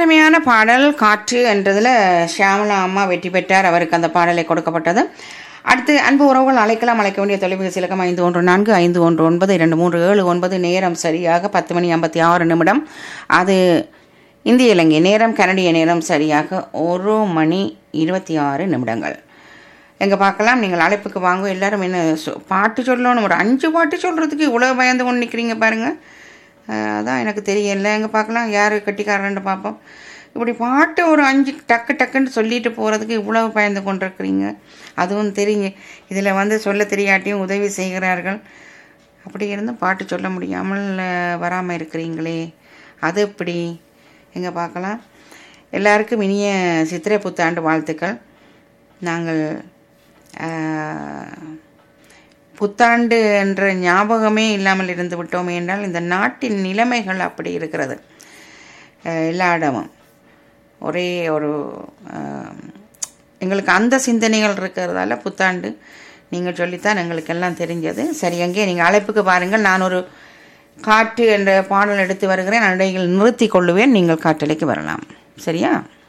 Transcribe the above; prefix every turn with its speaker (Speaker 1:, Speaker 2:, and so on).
Speaker 1: அருமையான பாடல் காற்று என்றதில் ஷியாமலா அம்மா வெற்றி பெற்றார் அவருக்கு அந்த பாடலை கொடுக்கப்பட்டது அடுத்து அன்பு உறவுகள் அழைக்கலாம் அழைக்க வேண்டிய தொலைபேசி இலக்கம் ஐந்து ஒன்று நான்கு ஐந்து ஒன்று ஒன்பது இரண்டு மூன்று ஏழு ஒன்பது நேரம் சரியாக பத்து மணி ஐம்பத்தி ஆறு நிமிடம் அது இந்திய இலங்கை நேரம் கனடிய நேரம் சரியாக ஒரு மணி இருபத்தி ஆறு நிமிடங்கள் எங்கே பார்க்கலாம் நீங்கள் அழைப்புக்கு வாங்க எல்லாரும் என்ன சொ- பாட்டு சொல்லணும் ஒரு அஞ்சு பாட்டு சொல்கிறதுக்கு இவ்வளோ பயந்து கொண்டு நிற்கிறீங்க பாருங்கள் அஹ் அதான் எனக்கு தெரியல எங்கே பார்க்கலாம் யார் கட்டிக்காரன்னு பார்ப்போம் இப்படி பாட்டு ஒரு அஞ்சு டக்கு டக்குன்னு சொல்லிட்டு போகிறதுக்கு இவ்வளோ பயந்து கொண்டிருக்கிறீங்க அதுவும் தெரியுங்க இதில் வந்து சொல்ல தெரியாட்டியும் உதவி செய்கிறார்கள் அப்படி இருந்தும் பாட்டு சொல்ல முடியாமல் வராமல் இருக்கிறீங்களே அது எப்படி எங்கே பார்க்கலாம் எல்லாருக்கும் இனிய சித்திரை புத்தாண்டு வாழ்த்துக்கள் நாங்கள் ஆஹ், புத்தாண்டு என்ற ஞாபகமே இல்லாமல் இருந்து விட்டோமே என்றால் இந்த நாட்டின் நிலைமைகள் அப்படி இருக்கிறது அஹ், எல்லா இடமும் ஒரே ஒரு ஆஹ், எங்களுக்கு அந்த சிந்தனைகள் இருக்கிறதால புத்தாண்டு நீங்கள் சொல்லித்தான் எங்களுக்கு எல்லாம் தெரிஞ்சது சரி அங்கே நீங்கள் அழைப்புக்கு பாருங்கள் நான் ஒரு காற்று என்ற பாடல் எடுத்து வருகிறேன் அடையில் நிறுத்தி கொள்ளுவேன் நீங்கள் காற்றலைக்கு வரலாம் சரியா